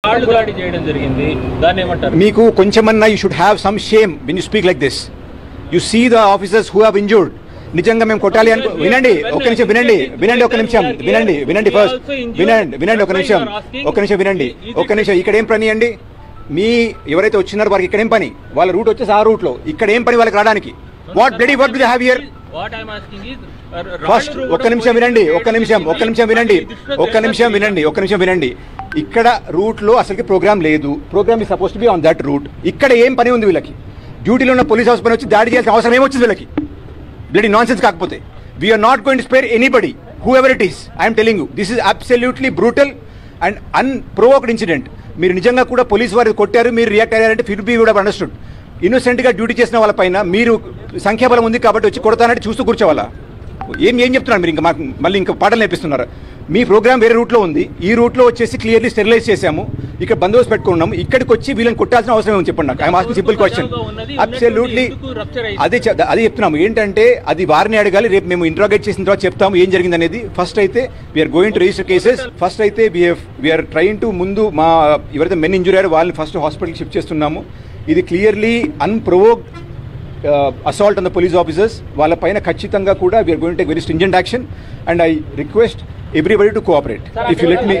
కాళ్ళు దాడి చేయడం జరిగింది దాన్ని ఏమంటారు మీకు కొంచెమన్నా you should have some shame when you speak like this you see the officers who have injured నిజంగా మేము కొట్టాలి అనుకో వినండి ఒక్క నిమిషం వినండి వినండి ఒక నిమిషం వినండి వినండి ఫస్ట్ వినండి వినండి ఒక నిమిషం ఒక నిమిషం వినండి ఒక నిమిషం ఇక్కడ ఏం పని అండి మీ ఎవరైతే వచ్చినారో వారికి ఇక్కడ ఏం పని వాళ్ళ రూట్ వచ్చేసి ఆ రూట్ లో ఇక్కడ ఏం పని వాళ్ళకి రావడానికి what bloody work do have here what I'm asking is first ఒక్క నిమిషం వినండి ఒక్క నిమిషం ఒక్క నిమిషం వినండి ఒక్క నిమిషం వినండి ఒక్క నిమిషం వినండి ఇక్కడ రూట్ లో అసలుకి ప్రోగ్రామ్ లేదు ప్రోగ్రామ్ ఈ suppose to be on that route ఇక్కడ ఏం పని ఉంది వీళ్ళకి డ్యూటీలో ఉన్న పోలీస్ హౌస్ పని వచ్చి దాడి చేయాల్సిన అవసరం ఏమొచ్చింది వీళ్ళకి బ్లడీ నాన్ సెన్స్ కాకపోతే we're not going to spare anybody whoever it is I'm telling you this is absolutely brutal and unprovoked incident మీరు నిజంగా కూడా పోలీస్ వారు కొట్టారు మీరు రియాక్ట్ అయ్యారంటే ఫిర్ బీ కూడా అండర్స్టూడ్ ఇన్నోసెంట్ గా డ్యూటీ చేసిన వాళ్ళపైన మీరు సంఖ్యాబలం ఉంది కాబట్టి వచ్చి కొడతానంటే చూస్తూ కూర్చోవాలా ఏం ఏం చెప్తున్నారు మీరు ఇంకా మాకు మళ్ళీ ఇంకా పాటలు నేర్పిస్తున్నారు మీ ప్రోగ్రామ్ వేరే రూట్లో ఉంది ఈ రూట్లో వచ్చేసి క్లియర్లీ స్టెరిలైజ్ చేశాము ఇక్కడ బందోబస్తు పెట్టుకున్నాము ఇక్కడికి వచ్చి వీళ్ళని కొట్టాల్సిన అవసరం ఏమని చెప్పండి నాకు I'm asking simple question absolutely అదే చె- అదే చెప్తున్నాము ఏంటంటే అది వారిని అడగాలి రేపు మేము ఇంట్రాగేట్ చేసిన తర్వాత చెప్తాము ఏం జరిగింది అనేది ఫస్ట్ అయితే we're going to register cases first అయితే వీఆర్ ట్రైన్ టు ముందు మా ఎవరైతే మెన్ ఇంజురీ అయ్యారో వాళ్ళని ఫస్ట్ హాస్పిటల్ షిఫ్ట్ చేస్తున్నాము ఇది clearly unprovoked assault on the police officers వాళ్ళపైన ఖచ్చితంగా కూడా we're going take very stringent action and I request everybody to cooperate if you let me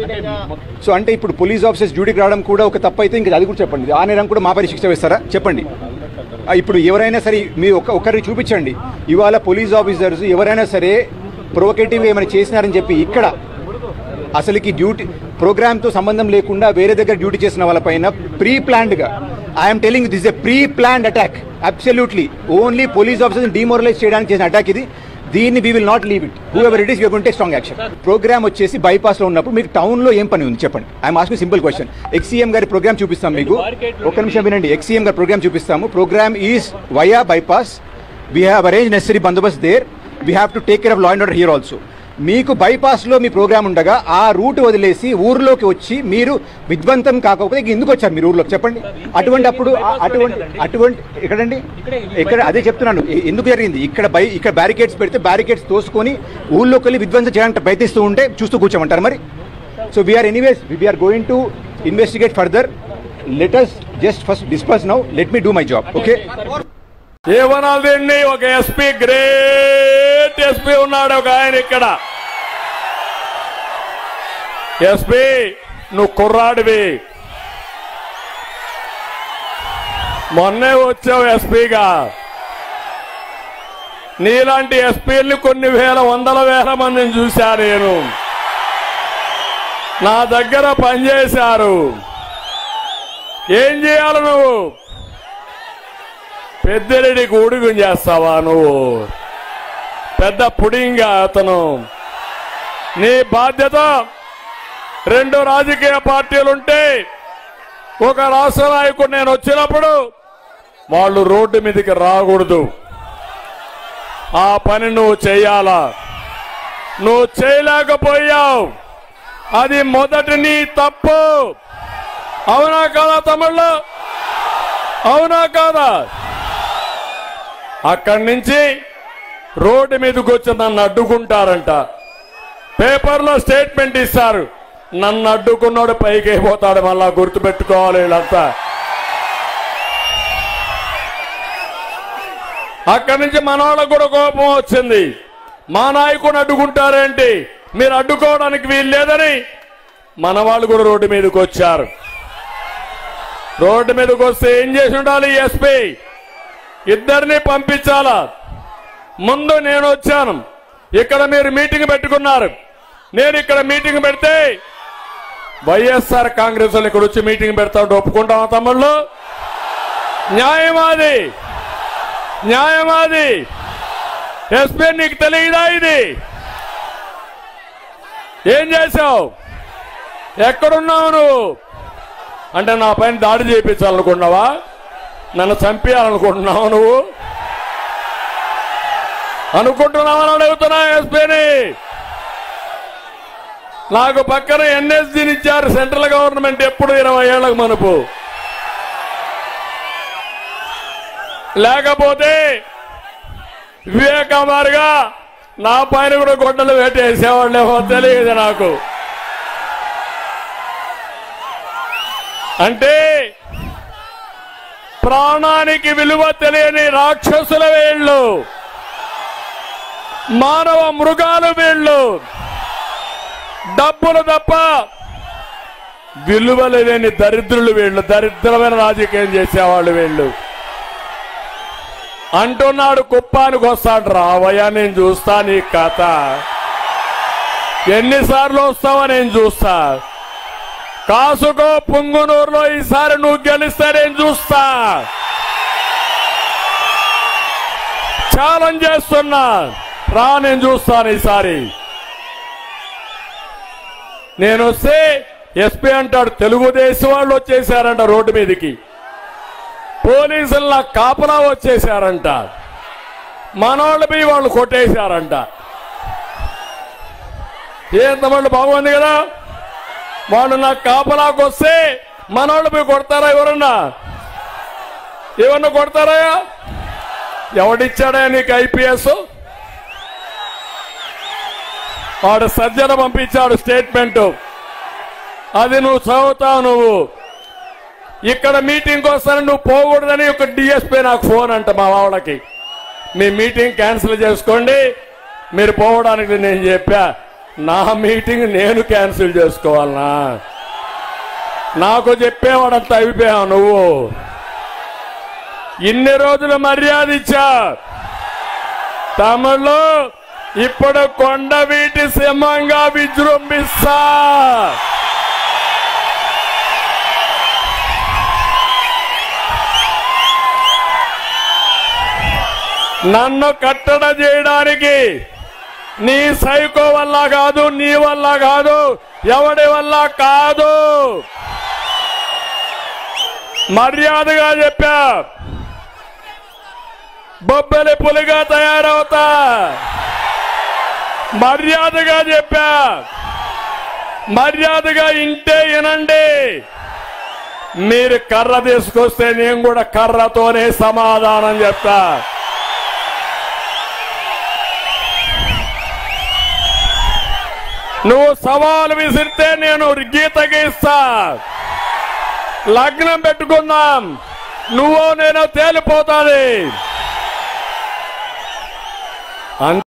so అంటే ఇప్పుడు పోలీస్ ఆఫీసర్స్ డ్యూటీకి రావడం కూడా ఒక తప్పు అయితే ఇంకా అది కూడా చెప్పండి ఆ నేరం కూడా మా పైన శిక్ష వేస్తారా చెప్పండి ఆ, ఇప్పుడు ఎవరైనా సరే మీ ఒక ఒకరిని చూపించండి ఇవాళ పోలీస్ ఆఫీసర్స్ ఎవరైనా సరే ప్రొవకేటివ్ ఏమైనా చేసినారని చెప్పి ఇక్కడ అసలుకి డ్యూటీ ప్రోగ్రామ్తో సంబంధం లేకుండా వేరే దగ్గర డ్యూటీ చేసిన వాళ్ళపైన ప్రీ ప్లాన్డ్గా I'm telling this a preplanned attack absolutely only police officers demoralize చేయడానికి చేసిన అటాక్ ఇది దీన్ని we will not leave it whoever it is you're take strong action programme వచ్చేసి బైపాస్లో ఉన్నప్పుడు మీకు టౌన్లో ఏం పని ఉంది చెప్పండి I'm asking simple question ex CM గారి ప్రోగ్రామ్ చూపిస్తాం మీకు ఒక నిమిషం వినండి ఎక్సీఎం గారి ప్రోగ్రామ్ చూపిస్తాము programme is via bypass we have arrange necessary బందోబస్త్ there we have to take care of law and order here also మీకు బైపాస్లో మీ ప్రోగ్రామ్ ఉండగా ఆ రూట్ వదిలేసి ఊర్లోకి వచ్చి మీరు విధ్వంతం కాకపోతే ఇంక ఎందుకు వచ్చారు మీరు ఊర్లోకి చెప్పండి అటువంటి అప్పుడు ఆ- అటువంటి అటువంటి ఎక్కడండి ఇక్కడ అదే చెప్తున్నాను ఎ- ఎందుకు జరిగింది ఇక్కడ బై ఇక్కడ బ్యారికేడ్స్ పెడితే బ్యారికేడ్స్ తోసుకొని ఊళ్ళోకి వెళ్ళి విధ్వంసం చేయడానికి ప్రయత్నిస్తూ ఉంటే చూస్తూ కూర్చోమంటారు మరి so we're anyways we're going to investigate further let us just first disperse now let me do my job okay ఏమనాలి దీన్ని ఒక ఎస్పీ గ్రేట్ ఎస్పీ ఉన్నాడు ఒక ఆయన ఇక్కడ ఎస్పీ నువ్వు కుర్రాడివి మొన్నే వచ్చావు ఎస్పీగా నీలాంటి ఎస్పీల్ని కొన్ని వేల వందల వేల మందిని చూశా నేను నా దగ్గర పనిచేశారు ఏం చేయాలి నువ్వు పెద్దరెడ్డికి ఉడుగు చేస్తావా నువ్వు పెద్ద పుడింగా అతను నీ బాధ్యత రెండు రాజకీయ పార్టీలుంటే ఒక రాష్ట్ర నాయకుడు నేను వచ్చినప్పుడు వాళ్ళు రోడ్డు మీదకి రాకూడదు ఆ పని నువ్వు చేయాలా నువ్వు చేయలేకపోయావు అది మొదటి నీ తప్పు అవునా కాదా తమిళ్ళు అవునా కాదా అక్కడి నుంచి రోడ్డు మీదకి వచ్చి నన్ను అడ్డుకుంటారంట పేపర్లో స్టేట్మెంట్ ఇస్తారు నన్ను అడ్డుకున్నాడు పైకి అయిపోతాడు మళ్ళా గుర్తుపెట్టుకోవాలి వీళ్ళంతా అక్కడి నుంచి మన వాళ్ళకు కూడా కోపం వచ్చింది మా నాయకుని అడ్డుకుంటారేంటి మీరు అడ్డుకోవడానికి వీలు లేదని మన వాళ్ళు కూడా రోడ్డు మీదకి వచ్చారు రోడ్డు మీదకి వస్తే ఏం చేసి ఉండాలి ఎస్పీ ఇద్దరిని పంపించాలా ముందు నేను వచ్చాను ఇక్కడ మీరు మీటింగ్ పెట్టుకున్నారు నేను ఇక్కడ మీటింగ్ పెడితే వైఎస్ఆర్ కాంగ్రెస్ వాళ్ళు ఇక్కడ వచ్చి మీటింగ్ పెడతా ఉంటే ఒప్పుకుంటామా తమ్ముళ్ళు న్యాయమాది న్యాయమాది ఎస్పీ నీకు తెలియదా ఇది ఏం చేశావు ఎక్కడున్నావు నువ్వు అంటే నా పైన దాడి చేయించాలనుకున్నావా నన్ను చంపేయాలనుకుంటున్నావు నువ్వు అనుకుంటున్నావని అడుగుతున్నా ఎస్పీని నాకు పక్కన ఎన్ఎస్జీని ఇచ్చారు సెంట్రల్ గవర్నమెంట్ ఎప్పుడు ఇరవై ఏళ్లకు మనపు లేకపోతే వివేకమారుగా నా పైన కూడా గొడ్డలు వేటేసేవాళ్ళేమో తెలియదు నాకు అంటే ప్రాణానికి విలువ తెలియని రాక్షసుల వీళ్ళు మానవ మృగాలు వీళ్ళు డబ్బులు తప్ప విలువలు లేని దరిద్రులు వీళ్ళు దరిద్రమైన రాజకీయం చేసేవాళ్ళు వీళ్ళు అంటున్నాడు కుప్పానికి వస్తాడు రావయ్యా నేను చూస్తా నీ కథ ఎన్నిసార్లు వస్తావో నేను చూస్తా కాసుకో పుంగునూరులో ఈసారి నువ్వు గెలిస్తే నేను చూస్తా ఛాలెంజ్ చేస్తున్నా రా నేను చూస్తాను ఈసారి నేను వస్తే ఎస్పీ అంటాడు తెలుగుదేశం వాళ్ళు వచ్చేసారంట రోడ్డు మీదకి పోలీసుల కాపలా వచ్చేసారంట మనోళ్ళు పోయి వాళ్ళు కొట్టేశారంట ఏంత వాళ్ళు బాగుంది కదా వాళ్ళు నా కాపలాకు వస్తే మనోళ్ళు పోయి కొడతారా ఎవరన్నా ఏమన్నా కొడతారా ఎవడిచ్చాడా నీకు ఐపీఎస్ వాడు సజ్జన పంపించాడు స్టేట్మెంట్ అది నువ్వు చదువుతావు నువ్వు ఇక్కడ మీటింగ్ వస్తాను నువ్వు పోకూడదని ఒక డిఎస్పీ నాకు ఫోన్ అంట మా వాళ్ళకి మీ మీటింగ్ క్యాన్సిల్ చేసుకోండి మీరు పోవడానికి నేను చెప్పా నా మీటింగ్ నేను క్యాన్సిల్ చేసుకోవాలనా నాకు చెప్పేవాడంత అయిపోయావు నువ్వు ఇన్ని రోజులు మర్యాద ఇచ్చా తమిళ్ళు ఇప్పుడు కొండ వీటి సింహంగా విజృంభిస్తా నన్ను కట్టడ చేయడానికి నీ సైకో వల్ల కాదు నీ వల్ల కాదు ఎవడి వల్ల కాదు మర్యాదగా చెప్పా బొబ్బలి పులిగా తయారవుతా మర్యాదగా చెప్పా మర్యాదగా ఇంటే వినండి మీరు కర్ర తీసుకొస్తే నేను కూడా కర్రతోనే సమాధానం చెప్తా నువ్వు సవాలు విసిరితే నేను గీత గీస్తా లగ్నం పెట్టుకుందాం నువ్వు నేను తేలిపోతాది అంతే